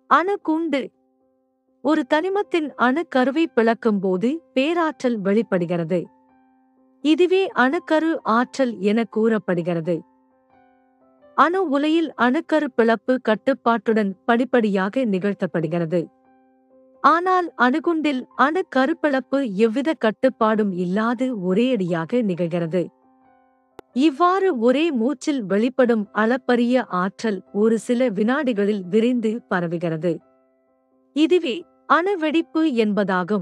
அணுகுண்டு ஒரு தனிமத்தின் அணுக்கருவை பிளக்கும் போது பேராற்றல் வெளிப்படுகிறது இதுவே அணுக்கரு ஆற்றல் என கூறப்படுகிறது அணு உலையில் அணுக்கரு பிளப்பு கட்டுப்பாட்டுடன் படிப்படியாக நிகழ்த்தப்படுகிறது ஆனால் அணுகுண்டில் அணு கருப்பிளப்பு எவ்வித கட்டுப்பாடும் இல்லாது ஒரேயடியாக நிகழ்கிறது இவ்வாறு ஒரே மூச்சில் வெளிப்படும் அளப்பரிய ஆற்றல் ஒரு சில வினாடிகளில் விரைந்து பரவுகிறது இதுவே அணுவெடிப்பு என்பதாகும்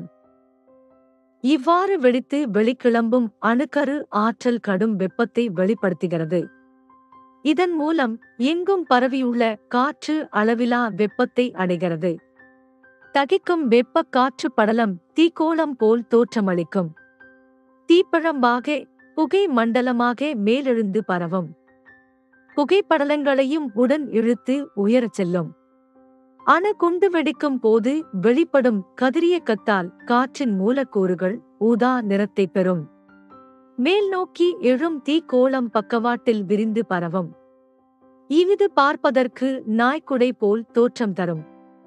இவ்வாறு வெடித்து வெளிக்கிளம்பும் அணுக்கரு ஆற்றல் கடும் வெப்பத்தை வெளிப்படுத்துகிறது இதன் மூலம் எங்கும் பரவியுள்ள காற்று அளவிலா வெப்பத்தை அடைகிறது தகிக்கும் வெப்ப காற்று படலம் தீக்கோளம் போல் தோற்றமளிக்கும் தீப்பழம்பாக புகை மண்டலமாக மேலெழுந்து பரவும் புகைப்படலங்களையும் உடன் இழுத்து உயரச் செல்லும் அணு குண்டு வெடிக்கும் போது வெளிப்படும் கதிரியக்கத்தால் காற்றின் மூலக்கூறுகள் ஊதா நிறத்தை பெறும் மேல் நோக்கி எழும் தீக்கோளம் பக்கவாட்டில் விரிந்து பரவும் இவ்விது பார்ப்பதற்கு நாய்க்குடை போல் தோற்றம் தரும்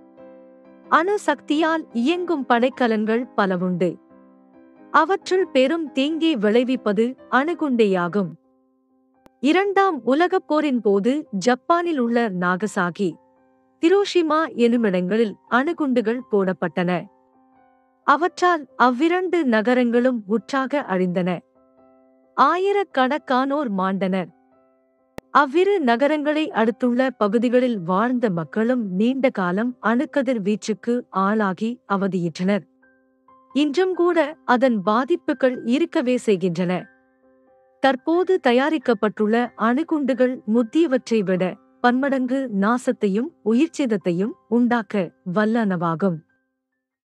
அணு சக்தியால் இயங்கும் படைக்கலன்கள் பலவுண்டு அவற்றுள் பெரும் தீங்கை விளைவிப்பது அணுகுண்டேயாகும் இரண்டாம் உலகப் போரின் போது ஜப்பானில் உள்ள நாகசாகி திரோஷிமா எனுமிடங்களில் அணுகுண்டுகள் போடப்பட்டன அவற்றால் அவ்விரண்டு நகரங்களும் உற்றாக அழிந்தன ஆயிரக்கணக்கானோர் மாண்டனர் அவ்விரு நகரங்களை அடுத்துள்ள பகுதிகளில் வாழ்ந்த மக்களும் நீண்ட காலம் அணுக்கதிர் வீச்சுக்கு ஆளாகி அவதியுற்றனர் இன்றும் கூட அதன் பாதிப்புகள் இருக்கவே செய்கின்றன தற்போது தயாரிக்கப்பட்டுள்ள அணுகுண்டுகள் முத்தியவற்றை விட பன்மடங்கு நாசத்தையும் உயிர்ச்சேதத்தையும் உண்டாக்க வல்லனவாகும்